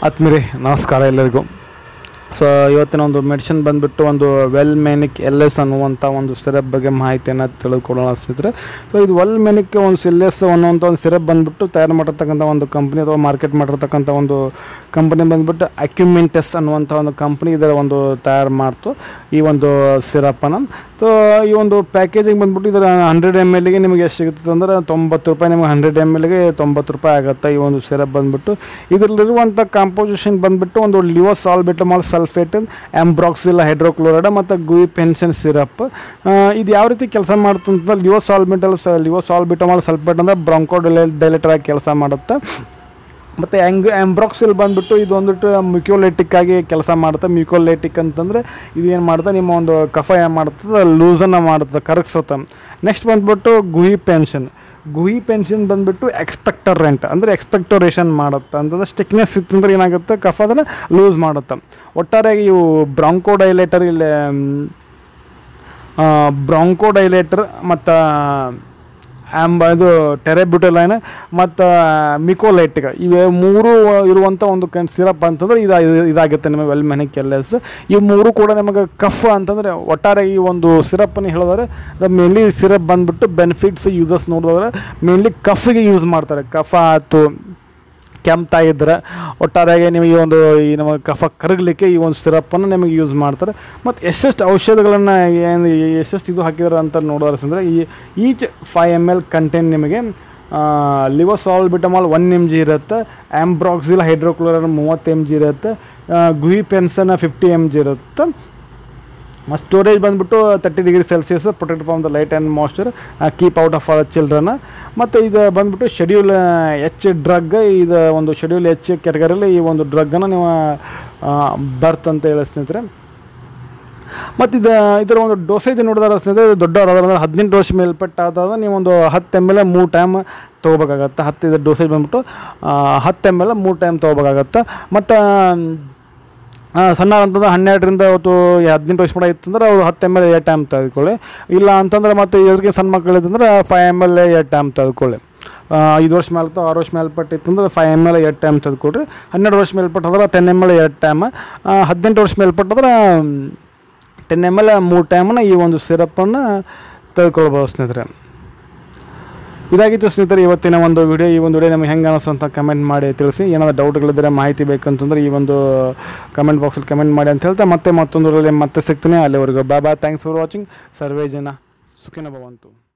ಆತ್ಮೀರಿ ನಮಸ್ಕಾರ ಎಲ್ಲರಿಗೂ ಸೊ ಇವತ್ತಿನ ಒಂದು ಮೆಡಿಸಿನ್ ಬಂದುಬಿಟ್ಟು ಒಂದು ವೆಲ್ ಮೆನಿಕ್ ಎಲ್ ಎಸ್ ಅನ್ನುವಂಥ ಒಂದು ಸಿರಪ್ ಬಗ್ಗೆ ಮಾಹಿತಿಯನ್ನು ತಿಳಿದುಕೊಳ್ಳೋಣ ಅನಿಸಿದ್ರೆ ಸೊ ಇದು ವೆಲ್ ಮೆನಿಕ್ ಒಂದು ಎಲ್ ಎಸ್ ಅನ್ನುವಂಥ ಒಂದು ಸಿರಪ್ ಬಂದುಬಿಟ್ಟು ತಯಾರು ಮಾಡಿರ್ತಕ್ಕಂಥ ಒಂದು ಕಂಪ್ನಿ ಅಥವಾ ಮಾರ್ಕೆಟ್ ಮಾಡಿರ್ತಕ್ಕಂಥ ಒಂದು ಕಂಪನಿ ಬಂದುಬಿಟ್ಟು ಅಕ್ಯುಮಿಂಟೆಸ್ ಅನ್ನುವಂಥ ಒಂದು ಕಂಪ್ನಿ ಇದರ ಒಂದು ತಯಾರು ಮಾಡ್ತು ಈ ಒಂದು ಸಿರಪ್ಪನ್ನು ಸೊ ಈ ಒಂದು ಪ್ಯಾಕೇಜಿಂಗ್ ಬಂದ್ಬಿಟ್ಟು ಇದರ ಹಂಡ್ರೆಡ್ ಎಮ್ ಎಲ್ಗೆ ನಿಮಗೆ ಎಷ್ಟು ಸಿಗುತ್ತೆ ಅಂದ್ರೆ ತೊಂಬತ್ತು ರೂಪಾಯಿ ನಿಮಗೆ ಹಂಡ್ರೆಡ್ ಎಮ್ ಎಲ್ಗೆ ತೊಂಬತ್ತು ರೂಪಾಯಿ ಆಗುತ್ತೆ ಈ ಒಂದು ಸಿರಪ್ ಬಂದ್ಬಿಟ್ಟು ಇದರಲ್ಲಿರುವಂಥ ಕಾಂಪೋಸಿಷನ್ ಬಂದ್ಬಿಟ್ಟು ಒಂದು ಲಿವೋಸಾಲ್ಬಿಟಮಾಲ್ ಸಲ್ಫೇಟ್ ಆಂಬ್ರಾಕ್ಸಿಲ್ ಹೈಡ್ರೋಕ್ಲೋರೈಡ್ ಮತ್ತು ಗುಯಿ ಪೆನ್ಷನ್ ಸಿರಪ್ ಇದು ಯಾವ ರೀತಿ ಕೆಲಸ ಮಾಡುತ್ತಂತ ಲಿವೋಸಾಲ್ಬಿಟಲ್ ಸ ಲಿವೋಸಾಲ್ಬಿಟಮಾಲ್ ಸಲ್ಫೇಟ್ ಅಂದರೆ ಬ್ರಾಂಕೋ ಡೈಲೆಟರ್ ಆಗಿ ಕೆಲಸ ಮಾಡುತ್ತೆ ಮತ್ತು ಆ್ಯಂಗ್ ಆ್ಯಂಬ್ರಾಕ್ಸಿಲ್ ಬಂದುಬಿಟ್ಟು ಇದು ಒಂದಿಟ್ಟು ಮ್ಯೂಕ್ಯೋಲೈಟಿಕ್ ಆಗಿ ಕೆಲಸ ಮಾಡುತ್ತೆ ಮ್ಯೂಕೋಲೈಟಿಕ್ ಅಂತಂದರೆ ಇದು ಏನು ಮಾಡುತ್ತೆ ನಿಮ್ಮ ಒಂದು ಕಫ ಏನು ಮಾಡುತ್ತದೆ ಲೂಸನ್ನು ಮಾಡುತ್ತೆ ಕರಗಿಸುತ್ತೆ ನೆಕ್ಸ್ಟ್ ಬಂದ್ಬಿಟ್ಟು ಗುಹಿ ಪೆನ್ಷನ್ ಗುಹಿ ಪೆನ್ಷನ್ ಬಂದುಬಿಟ್ಟು ಎಕ್ಸ್ಪೆಕ್ಟರೆಂಟ್ ಅಂದರೆ ಎಕ್ಸ್ಪೆಕ್ಟೋರೇಷನ್ ಮಾಡುತ್ತೆ ಅಂತಂದ್ರೆ ಸ್ಟಿಕ್ನೆಸ್ ಇತ್ತಂದ್ರೆ ಏನಾಗುತ್ತೆ ಕಫ ಅದನ್ನು ಲೂಸ್ ಮಾಡುತ್ತೆ ಒಟ್ಟಾರೆಯಾಗಿ ಇವು ಬ್ರಾಂಕೋಡೈಲೇಟರ್ ಇಲ್ಲಿ ಬ್ರಾಂಕೋಡೈಲೇಟರ್ ಮತ್ತು ಆ್ಯಂಬ ಇದು ಟೆರೆಬ್ಯುಟಲೈನ್ ಮತ್ತು ಮಿಕೋಲೈಟಿಕ್ ಇವೆ ಮೂರು ಇರುವಂಥ ಒಂದು ಕನ್ ಸಿರಪ್ ಅಂತಂದ್ರೆ ಇದು ಇದಾಗುತ್ತೆ ನಿಮಗೆ ವೆಲ್ ಮೆನಿಕ್ ಎಲ್ ಎಸ್ ಈ ಮೂರು ಕೂಡ ನಿಮಗೆ ಕಫ್ ಅಂತಂದರೆ ಒಟ್ಟಾರೆ ಈ ಒಂದು ಸಿರಪ್ಪನ್ನು ಹೇಳಿದ್ರೆ ಮೇನ್ಲಿ ಸಿರಪ್ ಬಂದುಬಿಟ್ಟು ಬೆನಿಫಿಟ್ಸ್ ಯೂಸಸ್ ನೋಡಿದ್ರೆ ಮೇನ್ಲಿ ಕಫಿಗೆ ಯೂಸ್ ಮಾಡ್ತಾರೆ ಕಫ ಆಯಿತು ಕೆಮ್ತಾ ಇದ್ರೆ ಒಟ್ಟಾರೆಯಾಗಿ ನಿಮಗೆ ಒಂದು ಈ ನಮ್ಮ ಕಫ ಕರಗಲಿಕ್ಕೆ ಈ ಒಂದು ಸಿರಪ್ಪನ್ನು ನಿಮಗೆ ಯೂಸ್ ಮಾಡ್ತಾರೆ ಮತ್ತು ಎಷ್ಟೆಷ್ಟು ಔಷಧಗಳನ್ನು ಏನು ಎಷ್ಟೆಷ್ಟು ಇದು ಹಾಕಿದಾರೆ ಅಂತ ನೋಡೋದ್ರೆ ಈ each five M L content ನಿಮಗೆ ಲಿವೋಸಾಲ್ಬಿಟಮಾಲ್ ಒನ್ ಎಮ್ ಜಿ ಇರುತ್ತೆ ಆ್ಯಂಬ್ರಾಕ್ಸಿಲ್ ಹೈಡ್ರೋಕ್ಲೋರೈಡ್ ಮೂವತ್ತು ಎಮ್ ಜಿ ಇರುತ್ತೆ guaifenesin fifty M G ಇರುತ್ತೆ ಮತ್ತು ಸ್ಟೋರೇಜ್ ಬಂದುಬಿಟ್ಟು thirty degree Celsius protect from the light and moisture keep out of children ಮತ್ತು ಇದು ಬಂದುಬಿಟ್ಟು ಶೆಡ್ಯೂಲ್ ಎಚ್ ಡ್ರಗ್ ಇದು ಒಂದು ಶೆಡ್ಯೂಲ್ ಎಚ್ ಕೆಟಗರಿಯಲ್ಲಿ ಈ ಒಂದು ಡ್ರಗ್ಗನ್ನು ನೀವು ಬರ್ತ್ ಅಂತ ಹೇಳಿ ಸ್ನೇಹಿತರೆ ಮತ್ತು ಇದು ಇದರ ಒಂದು ಡೋಸೇಜ್ ನೋಡಿದ್ರೆ ಸ್ನೇಹಿತರೆ ದೊಡ್ಡವರು ಅಂದ್ರೆ ಹದಿನೆಂಟು ವರ್ಷ ಮೇಲ್ಪಟ್ಟಾದಾಗ ನೀವು ಒಂದು ಹತ್ತು ಎಮ್ ಎಲ್ ಮೂರು ಟೈಮ್ ತೊಗೋಬೇಕಾಗತ್ತೆ ಹತ್ತು ಇದು ಡೋಸೇಜ್ ಬಂದ್ಬಿಟ್ಟು ಹತ್ತು ಎಮ್ ಎಲ್ ಮೂರು ಟೈಮ್ ತೊಗೋಬೇಕಾಗತ್ತೆ ಮತ್ತು ಸಣ್ಣ ಅಂತಂದ್ರೆ ಹನ್ನೆರಡರಿಂದ ಅವತ್ತು ಹದಿನೆಂಟು ವರ್ಷ ಕೂಡ ಇತ್ತಂದ್ರೆ ಅವ್ರು ಹತ್ತು ಎಮ್ ಎಲ್ ಎರಡು ಟೈಮ್ ತೆಗೆದುಕೊಳ್ಳಿ ಇಲ್ಲ ಅಂತಂದ್ರೆ ಮತ್ತು ಇವ್ರಿಗೆ ಸಣ್ಣ ಮಕ್ಕಳು ಇತ್ತಂದ್ರೆ ಫೈವ್ ಎಮ್ ಎಲ್ ಎರಡು ಟೈಮ್ ತೆಗೆದುಕೊಳ್ಳಿ ಐದು ವರ್ಷ ಮೇಲ್ತು ಆರು ವರ್ಷ ಮೇಲ್ಪಟ್ಟು ಇತ್ತಂದ್ರೆ ಫೈವ್ ಎಮ್ ಎಲ್ ಎರಡು ಟೈಮ್ ತೆಗೆದುಕೊಳ್ರಿ ಹನ್ನೆರಡು ವರ್ಷ ಮೇಲ್ಪಟ್ಟು ಅಂದ್ರೆ ಟೆನ್ ಎಮ್ ಎಲ್ ಎರಡು ಟೈಮ್ ಹದಿನೆಂಟು ವರ್ಷ ಮೇಲ್ಪಟ್ಟಂದ್ರೆ ಟೆನ್ ಎಮ್ ಎಲ್ ಮೂರು ಟೈಮನ್ನು ಈ ಒಂದು ಸಿರಪ್ಪನ್ನು ತೆಗೆದುಕೊಳ್ಬೋದು ಸ್ನೇಹಿತರೆ ಇದಾಗಿತ್ತು ಸ್ನೇಹಿತರೆ ಇವತ್ತಿನ ಒಂದು ವಿಡಿಯೋ ಈ ಒಂದು ವಿಡಿಯೋ ನಮಗೆ ಹೆಂಗೆ ಅನಿಸ್ತಂತ ಕಮೆಂಟ್ ಮಾಡಿ ತಿಳಿಸಿ ಏನಾದರೂ ಡೌಟ್ಗಳಿದ್ದರೆ ಮಾಹಿತಿ ಬೇಕಂತಂದ್ರೆ ಈ ಒಂದು ಕಮೆಂಟ್ ಬಾಕ್ಸಲ್ಲಿ ಕಮೆಂಟ್ ಮಾಡಿ ಅಂತ ಹೇಳ್ತಾ ಮತ್ತೆ ಮತ್ತೊಂದು ಮತ್ತೆ ಸಿಗ್ತೀನಿ ಅಲ್ಲಿವರೆಗೂ ಬಾ ಬಾ ಥ್ಯಾಂಕ್ಸ್ ಫಾರ್ ವಾಚಿಂಗ್ ಸರ್ವೇ ಜನ ಸುಖಿನ ಭವಂತು